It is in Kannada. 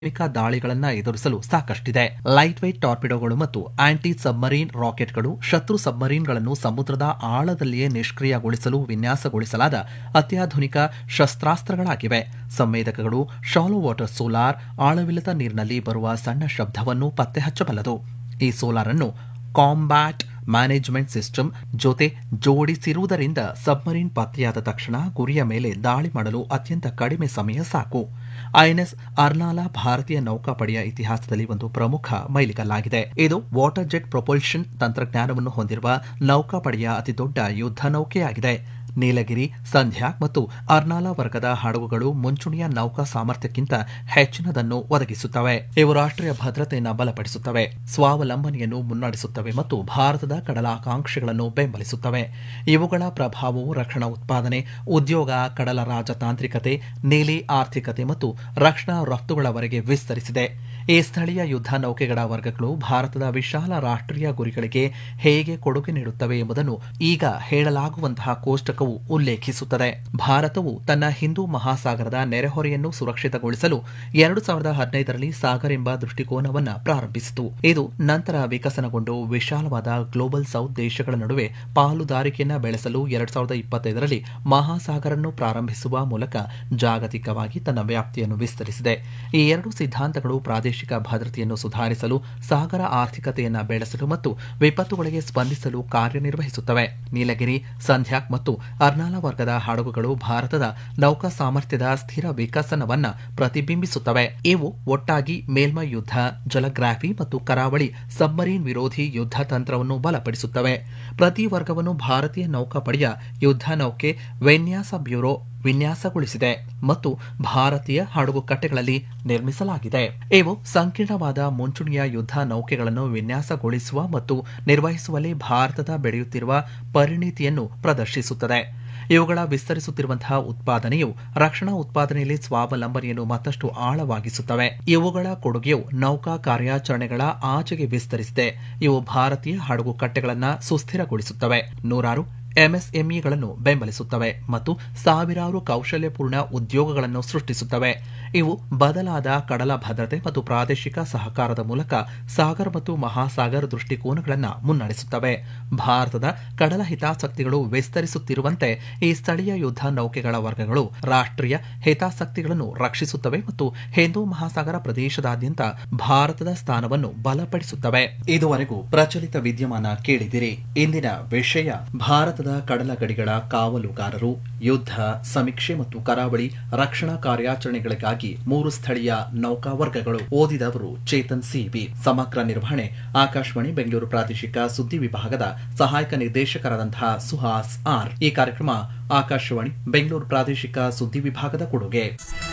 ಅಮೆರಿಕ ದಾಳಿಗಳನ್ನು ಎದುರಿಸಲು ಸಾಕಷ್ಟಿದೆ ಲೈಟ್ weight ಟಾರ್ಪಿಡೋಗಳು ಮತ್ತು ಆಂಟಿ ಸಬ್ಮರೀನ್ ರಾಕೆಟ್ಗಳು ಶತ್ರು ಸಬ್ಮರೀನ್ಗಳನ್ನು ಸಮುದ್ರದ ಆಳದಲ್ಲಿಯೇ ನಿಷ್ಕ್ರಿಯಗೊಳಿಸಲು ವಿನ್ಯಾಸಗೊಳಿಸಲಾದ ಅತ್ಯಾಧುನಿಕ ಶಸ್ತ್ರಾಸ್ತ್ರಗಳಾಗಿವೆ ಸಂವೇದಕಗಳು ಶಾಲೋ ವಾಟರ್ ಸೋಲಾರ್ ಆಳವಿಲ್ಲದ ನೀರಿನಲ್ಲಿ ಬರುವ ಸಣ್ಣ ಶಬ್ದವನ್ನು ಪತ್ತೆ ಹಚ್ಚಬಲ್ಲದು ಈ ಸೋಲಾರ್ ಅನ್ನು ಕಾಂಬ್ಯಾಟ್ ಮ್ಯಾನೇಜ್ಮೆಂಟ್ ಸಿಸ್ಟಮ್ ಜೊತೆ ಜೋಡಿಸಿರುವುದರಿಂದ ಸಬ್ಮರೀನ್ ಪತ್ತೆಯಾದ ತಕ್ಷಣ ಗುರಿಯ ಮೇಲೆ ದಾಳಿ ಮಾಡಲು ಅತ್ಯಂತ ಕಡಿಮೆ ಸಮಯ ಸಾಕು ಐಎನ್ಎಸ್ ಅರ್ನಾಲಾ ಭಾರತೀಯ ನೌಕಾಪಡೆಯ ಇತಿಹಾಸದಲ್ಲಿ ಒಂದು ಪ್ರಮುಖ ಮೈಲಿಗಲ್ಲಾಗಿದೆ ಇದು ವಾಟರ್ ಜೆಟ್ ಪ್ರೊಪಲ್ಷನ್ ತಂತ್ರಜ್ಞಾನವನ್ನು ಹೊಂದಿರುವ ನೌಕಾಪಡೆಯ ಅತಿದೊಡ್ಡ ಯುದ್ಧ ನೌಕೆಯಾಗಿದೆ ನೀಲಗಿರಿ ಸಂಧ್ಯಾಕ್ ಮತ್ತು ಅರ್ನಾಲಾ ವರ್ಗದ ಹಡಗುಗಳು ಮುಂಚೂಣಿಯ ನೌಕಾ ಸಾಮರ್ಥ್ಯಕ್ಕಿಂತ ಹೆಚ್ಚಿನದನ್ನು ಒದಗಿಸುತ್ತವೆ ಇವು ರಾಷ್ಟ್ರೀಯ ಭದ್ರತೆಯನ್ನು ಬಲಪಡಿಸುತ್ತವೆ ಸ್ವಾವಲಂಬನೆಯನ್ನು ಮುನ್ನಡೆಸುತ್ತವೆ ಮತ್ತು ಭಾರತದ ಕಡಲಾಕಾಂಕ್ಷೆಗಳನ್ನು ಬೆಂಬಲಿಸುತ್ತವೆ ಇವುಗಳ ಪ್ರಭಾವವು ರಕ್ಷಣಾ ಉತ್ಪಾದನೆ ಉದ್ಯೋಗ ಕಡಲ ರಾಜತಾಂತ್ರಿಕತೆ ನೀಲಿ ಆರ್ಥಿಕತೆ ಮತ್ತು ರಕ್ಷಣಾ ರಫ್ತುಗಳವರೆಗೆ ವಿಸ್ತರಿಸಿದೆ ಈ ಸ್ಥಳೀಯ ಯುದ್ಧ ನೌಕೆಗಳ ವರ್ಗಗಳು ಭಾರತದ ವಿಶಾಲ ರಾಷ್ಟ್ರೀಯ ಗುರಿಗಳಿಗೆ ಹೇಗೆ ಕೊಡುಗೆ ನೀಡುತ್ತವೆ ಎಂಬುದನ್ನು ಈಗ ಹೇಳಲಾಗುವಂತಹ ಕೋಷ್ಟಕವು ಉಲ್ಲೇಖಿಸುತ್ತದೆ ಭಾರತವು ತನ್ನ ಹಿಂದೂ ಮಹಾಸಾಗರದ ನೆರೆಹೊರೆಯನ್ನು ಸುರಕ್ಷಿತಗೊಳಿಸಲು ಎರಡು ಸಾವಿರದ ಹದಿನೈದರಲ್ಲಿ ಸಾಗರ್ ಎಂಬ ದೃಷ್ಟಿಕೋನವನ್ನು ಪ್ರಾರಂಭಿಸಿತು ಇದು ನಂತರ ವಿಕಸನಗೊಂಡು ವಿಶಾಲವಾದ ಗ್ಲೋಬಲ್ ಸೌತ್ ದೇಶಗಳ ನಡುವೆ ಪಾಲುದಾರಿಕೆಯನ್ನು ಬೆಳೆಸಲು ಎರಡ್ ಸಾವಿರದ ಇಪ್ಪತ್ತೈದರಲ್ಲಿ ಮಹಾಸಾಗರನ್ನು ಪ್ರಾರಂಭಿಸುವ ಮೂಲಕ ಜಾಗತಿಕವಾಗಿ ತನ್ನ ವ್ಯಾಪ್ತಿಯನ್ನು ವಿಸ್ತರಿಸಿದೆ ಈ ಎರಡು ಸಿದ್ಧಾಂತಗಳು ಪ್ರಾದೇಶಿಕ ಭದ್ರತೆಯನ್ನು ಸುಧಾರಿಸಲು ಸಾಗರ ಆರ್ಥಿಕತೆಯನ್ನು ಬೆಳೆಸಲು ಮತ್ತು ವಿಪತ್ತುಗಳಿಗೆ ಸ್ಪಂದಿಸಲು ಕಾರ್ಯನಿರ್ವಹಿಸುತ್ತವೆ ನೀಲಗಿರಿ ಸಂಧ್ಯಾಕ್ ಮತ್ತು ಅರ್ನಾಲಾ ವರ್ಗದ ಹಡಗುಗಳು ಭಾರತದ ನೌಕಾ ಸಾಮರ್ಥ್ಯದ ಸ್ಥಿರ ವಿಕಸನವನ್ನ ಪ್ರತಿಬಿಂಬಿಸುತ್ತವೆ ಇವು ಒಟ್ಟಾಗಿ ಮೇಲ್ಮೈ ಯುದ್ಧ ಜಲಗ್ರಾಫಿ ಮತ್ತು ಕರಾವಳಿ ಸಬ್ಮರೀನ್ ವಿರೋಧಿ ಯುದ್ಧ ತಂತ್ರವನ್ನು ಬಲಪಡಿಸುತ್ತವೆ ಪ್ರತಿ ವರ್ಗವನ್ನು ಭಾರತೀಯ ನೌಕಾಪಡೆಯ ಯುದ್ಧ ನೌಕೆ ವಿನ್ಯಾಸ ಬ್ಯೂರೋ ವಿನ್ಯಾಸಗೊಳಿಸಿದೆ ಮತ್ತು ಭಾರತೀಯ ಹಡಗು ಕಟ್ಟೆಗಳಲ್ಲಿ ನಿರ್ಮಿಸಲಾಗಿದೆ ಇವು ಸಂಕೀರ್ಣವಾದ ಮುಂಚೂಣಿಯ ಯುದ್ಧ ನೌಕೆಗಳನ್ನು ವಿನ್ಯಾಸಗೊಳಿಸುವ ಮತ್ತು ನಿರ್ವಹಿಸುವಲ್ಲಿ ಭಾರತದ ಬೆಳೆಯುತ್ತಿರುವ ಪರಿಣಿತಿಯನ್ನು ಪ್ರದರ್ಶಿಸುತ್ತದೆ ಇವುಗಳ ವಿಸ್ತರಿಸುತ್ತಿರುವಂತಹ ಉತ್ಪಾದನೆಯು ರಕ್ಷಣಾ ಉತ್ಪಾದನೆಯಲ್ಲಿ ಸ್ವಾವಲಂಬನೆಯನ್ನು ಮತ್ತಷ್ಟು ಆಳವಾಗಿಸುತ್ತವೆ ಇವುಗಳ ಕೊಡುಗೆಯು ನೌಕಾ ಕಾರ್ಯಾಚರಣೆಗಳ ಆಚೆಗೆ ವಿಸ್ತರಿಸಿದೆ ಇವು ಭಾರತೀಯ ಹಡಗು ಕಟ್ಟೆಗಳನ್ನು ಸುಸ್ಥಿರಗೊಳಿಸುತ್ತವೆ ನೂರಾರು ಎಂಎಸ್ಎಂಇಗಳನ್ನು ಬೆಂಬಲಿಸುತ್ತವೆ ಮತ್ತು ಸಾವಿರಾರು ಕೌಶಲ್ಯಪೂರ್ಣ ಉದ್ಯೋಗಗಳನ್ನು ಸೃಷ್ಟಿಸುತ್ತವೆ ಇವು ಬದಲಾದ ಕಡಲ ಭದ್ರತೆ ಮತ್ತು ಪ್ರಾದೇಶಿಕ ಸಹಕಾರದ ಮೂಲಕ ಸಾಗರ್ ಮತ್ತು ಮಹಾಸಾಗರ್ ದೃಷ್ಟಿಕೋನಗಳನ್ನು ಮುನ್ನಡೆಸುತ್ತವೆ ಭಾರತದ ಕಡಲ ಹಿತಾಸಕ್ತಿಗಳು ವಿಸ್ತರಿಸುತ್ತಿರುವಂತೆ ಈ ಸ್ಥಳೀಯ ಯುದ್ಧ ನೌಕೆಗಳ ವರ್ಗಗಳು ರಾಷ್ಟ್ರೀಯ ಹಿತಾಸಕ್ತಿಗಳನ್ನು ರಕ್ಷಿಸುತ್ತವೆ ಮತ್ತು ಹಿಂದೂ ಮಹಾಸಾಗರ ಪ್ರದೇಶದಾದ್ಯಂತ ಭಾರತದ ಸ್ಥಾನವನ್ನು ಬಲಪಡಿಸುತ್ತವೆ ಇದುವರೆಗೂ ಪ್ರಚಲಿತ ವಿದ್ಯಮಾನ ಕೇಳಿದಿರಿ ಇಂದಿನ ವಿಷಯ ಭಾರತದ ಕಡಲ ಗಡಿಗಳ ಕಾವಲುಗಾರರು ಯುದ್ಧ ಸಮೀಕ್ಷೆ ಮತ್ತು ಕರಾವಳಿ ರಕ್ಷಣಾ ಕಾರ್ಯಾಚರಣೆಗಳಿಗಾಗಿ ಮೂರು ಸ್ಥಳೀಯ ನೌಕಾ ವರ್ಗಗಳು ಓದಿದವರು ಚೇತನ್ ಸಿಬಿ ಸಮಗ್ರ ನಿರ್ವಹಣೆ ಆಕಾಶವಾಣಿ ಬೆಂಗಳೂರು ಪ್ರಾದೇಶಿಕ ಸುದ್ದಿ ವಿಭಾಗದ ಸಹಾಯಕ ನಿರ್ದೇಶಕರಾದಂತಹ ಸುಹಾಸ್ ಆರ್ ಈ ಕಾರ್ಯಕ್ರಮ ಆಕಾಶವಾಣಿ ಬೆಂಗಳೂರು ಪ್ರಾದೇಶಿಕ ಸುದ್ದಿ ವಿಭಾಗದ ಕೊಡುಗೆ